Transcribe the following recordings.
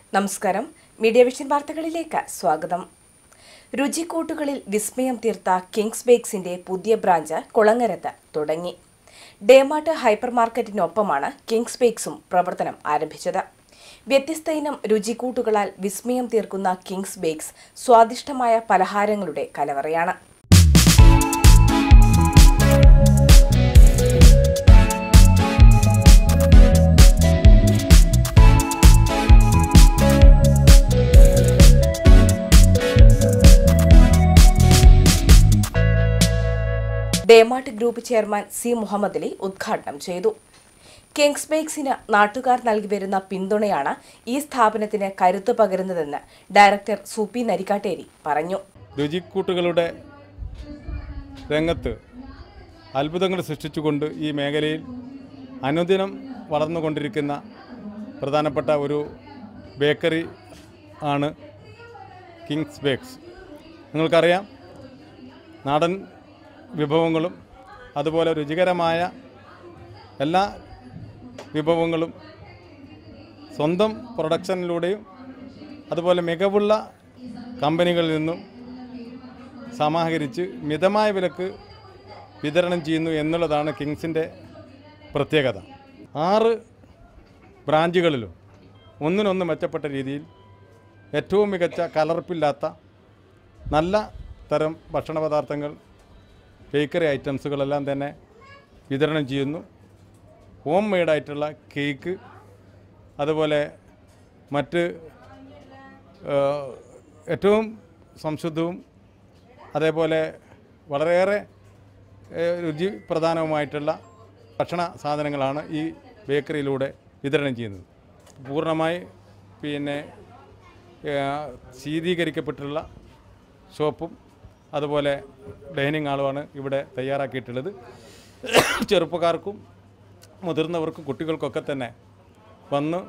നമസ്കാരം media vision വാർത്തകളിലേക്ക് സ്വാഗതം രുചിക്കൂട്ടുകളിൽ വിസ്മയം തീർത്ത കിങ്സ് ബേക്സിന്റെ പുതിയ ബ്രാഞ്ച് കുളങ്ങരത്ത് തുടങ്ങി ഡേമാർട്ട് ഹൈപ്പർ മാർക്കറ്റിനൊപ്പമാണ് കിങ്സ് ബേക്സും പ്രവർത്തനം ആരംഭിച്ചത് വ്യത്യസ്ത ഇനം രുചിക്കൂട്ടുകളാൽ വിസ്മയം തീർക്കുന്ന കിങ്സ് ബേക്സ് സ്വാദിഷ്ടമായ പലഹാരങ്ങളുടെ കലവറയാണ് Daymart group chairman C Muhammad Ali ഉദ്ഘാടനം ചെയ്തു കിങ്സ് ബേക്സിന് നാട്ടുകാർ നൽകി വരുന്ന പിന്തുണയാണ് ഈ സ്ഥാപനത്തിന് കരുത്ത് പകരുന്നതെന്ന് ഡയറക്ടർ സുപി നരിക്കാട്ടേരി പറഞ്ഞു രുചിക്കൂട്ടുകളുടെ രംഗത്ത് അത്ഭുതങ്ങൾ സൃഷ്ടിച്ചുകൊണ്ട് ഈ മേഖലയിൽ അനുദിനം വളർന്നുകൊണ്ടിരിക്കുന്ന പ്രധാനപ്പെട്ട ഒരു ബേക്കറി ആണ് കിങ്സ് ബേക്സ് നിങ്ങൾക്കറിയാം നാടൻ വിഭവങ്ങളും അതുപോലെ രുചികരമായ എല്ലാ വിഭവങ്ങളും സ്വന്തം പ്രൊഡക്ഷനിലൂടെയും അതുപോലെ മികവുള്ള കമ്പനികളിൽ നിന്നും സമാഹരിച്ച് മിതമായ വിലക്ക് വിതരണം ചെയ്യുന്നു എന്നുള്ളതാണ് കിങ്സിൻ്റെ പ്രത്യേകത ആറ് ബ്രാഞ്ചുകളിലും ഒന്നിനൊന്ന് മെച്ചപ്പെട്ട രീതിയിൽ ഏറ്റവും മികച്ച കലർപ്പില്ലാത്ത നല്ല തരം ഭക്ഷണ പദാർത്ഥങ്ങൾ ബേക്കറി ഐറ്റംസുകളെല്ലാം തന്നെ വിതരണം ചെയ്യുന്നു ഹോം മെയ്ഡായിട്ടുള്ള കേക്ക് അതുപോലെ മറ്റ് ഏഹ്, ഏറ്റവും സംശുദ്ധവും അതേപോലെ വളരെയേറെ ഏഹ്, രുചി പ്രധാനവുമായിട്ടുള്ള ഭക്ഷണ സാധനങ്ങളാണ് ഈ ബേക്കറിയിലൂടെ വിതരണം ചെയ്യുന്നത് പൂർണ്ണമായി പിന്നെ ഏഹ്, ശീതീകരിക്കപ്പെട്ടുള്ള ഷോപ്പും അതുപോലെ ഡൈനിങ് ഹാളുമാണ് ഇവിടെ തയ്യാറാക്കിയിട്ടുള്ളത് ചെറുപ്പക്കാർക്കും മുതിർന്നവർക്കും കുട്ടികൾക്കൊക്കെ തന്നെ വന്ന്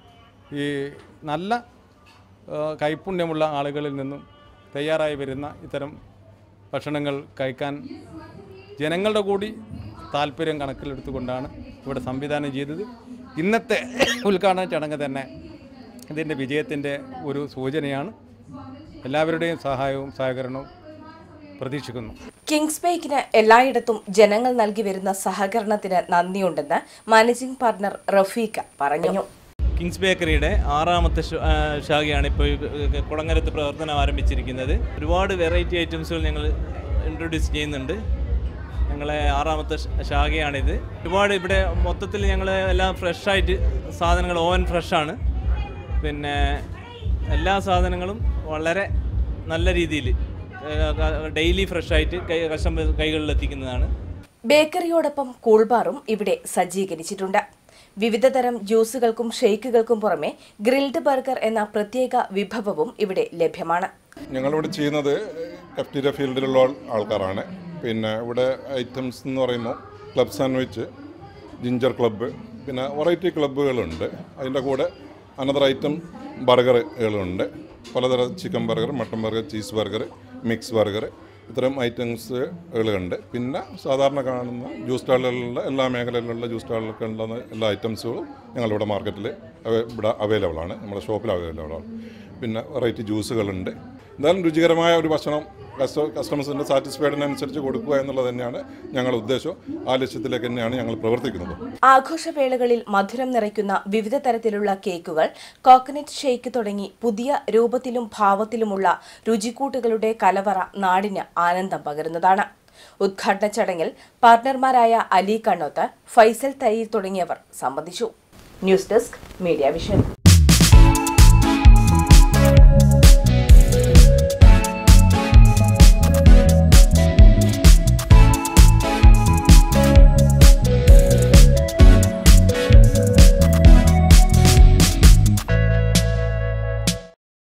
ഈ നല്ല ആ, കൈപുണ്യമുള്ള ആളുകളിൽ നിന്നും തയ്യാറായി വരുന്ന ഇത്തരം ഭക്ഷണങ്ങൾ കഴിക്കാൻ ജനങ്ങളുടെ കൂടി താല്പര്യം കണക്കിലെടുത്തുകൊണ്ടാണ് ഇവിടെ സംവിധാനം ചെയ്തത് ഇന്നത്തെ ഉദ്ഘാടന ചടങ്ങ് തന്നെ ഇതിൻ്റെ വിജയത്തിൻ്റെ ഒരു സൂചനയാണ് എല്ലാവരുടെയും സഹായവും സഹകരണവും പ്രതീക്ഷിക്കുന്നു കിങ്സ് ബേക്കിന് എല്ലായിടത്തും ജനങ്ങൾ നൽകി വരുന്ന സഹകരണത്തിന് നന്ദിയുണ്ടെന്ന് മാനേജിംഗ് പാർട്ണർ റഫീഖ പറഞ്ഞു കിങ്സ് ബേക്കറിയുടെ ആറാമത്തെ ശ- ആ, ശാഖയാണ് ഇപ്പോൾ ഈ കുളങ്ങരത്ത് പ്രവർത്തനം ആരംഭിച്ചിരിക്കുന്നത് ഒരുപാട് വെറൈറ്റി ഐറ്റംസുകൾ ഞങ്ങൾ ഇൻട്രൊഡ്യൂസ് ചെയ്യുന്നുണ്ട് ഞങ്ങളെ ആറാമത്തെ ശ- ശാഖയാണിത് ഒരുപാട് ഇവിടെ മൊത്തത്തിൽ ഞങ്ങൾ എല്ലാം ഫ്രഷായിട്ട് സാധനങ്ങൾ ഓവൻ ഫ്രഷാണ് പിന്നെ എല്ലാ സാധനങ്ങളും വളരെ നല്ല രീതിയിൽ ഡെയിലി ഫ്രഷായിട്ട് കൈ കസ്റ്റമർ കൈകളിൽ എത്തിക്കുന്നതാണ് ബേക്കറിയോടൊപ്പം കൂൾബാറും ഇവിടെ സജ്ജീകരിച്ചിട്ടുണ്ട് വിവിധതരം ജ്യൂസുകൾക്കും ഷെയ്ക്കുകൾക്കും പുറമെ ഗ്രിൽഡ് ബർഗർ എന്ന പ്രത്യേക വിഭവവും ഇവിടെ ലഭ്യമാണ് ഞങ്ങളിവിടെ ചെയ്യുന്നത് കഫ്റ്റീരിയ ഫീൽഡിലുള്ള ആൾ- ആൾക്കാരാണ് പിന്നെ ഇവിടെ ഐറ്റംസ് എന്ന് പറയുമ്പോൾ ക്ലബ് സാൻഡ്വിച്ച് ജിഞ്ചർ ക്ലബ്ബ് പിന്നെ വെറൈറ്റി ക്ലബ്ബുകളുണ്ട് അതിൻ്റെ കൂടെ അനദർ ഐറ്റം ബർഗറുകളുണ്ട് പലതരം chicken burger mutton burger cheese burger mix burger ഇത്തരം ഐറ്റംസുകളുണ്ട് പിന്നെ സാധാരണ കാണുന്ന ജ്യൂസ് സ്റ്റാളുകളിലുള്ള എല്ലാ മേഖലയിലുള്ള ജ്യൂസ് സ്റ്റാളുകളിലൊക്കെ ഉള്ള എല്ലാ ഐറ്റംസുകളും ഞങ്ങളിവിടെ മാർക്കറ്റിൽ ഇവിടെ അവൈലബിൾ ആണ് നമ്മുടെ ഷോപ്പിൽ അവൈലബിൾ ആണ് പിന്നെ വെറൈറ്റി ജ്യൂസുകളുണ്ട് എന്തായാലും രുചികരമായ ഒരു ഭക്ഷണം കസ്റ്റ കസ്റ്റമേഴ്സിൻ്റെ സാറ്റിസ്ഫൈഡിനനുസരിച്ച് കൊടുക്കുക എന്നുള്ളത് തന്നെയാണ് ഞങ്ങളുടെ ഉദ്ദേശം ആ ലക്ഷ്യത്തിലേക്ക് തന്നെയാണ് ഞങ്ങൾ പ്രവർത്തിക്കുന്നത് ആഘോഷവേളകളിൽ മധുരം നിറയ്ക്കുന്ന വിവിധ തരത്തിലുള്ള കേക്കുകൾ കോക്കനട്ട് ഷേക്ക് തുടങ്ങി പുതിയ രൂപത്തിലും ഭാവത്തിലുമുള്ള രുചിക്കൂട്ടുകളുടെ കലവറ നാടിന് ആനന്ദം പകരുന്നതാണ് ഉദ്ഘാടന ചടങ്ങിൽ പാർട്ണർമാരായ അലി കണ്ണോത്ത് ഫൈസൽ തയ്യിൽ തുടങ്ങിയവർ സംബന്ധിച്ചു ന്യൂസ് ഡെസ്ക് മീഡിയ വിഷൻ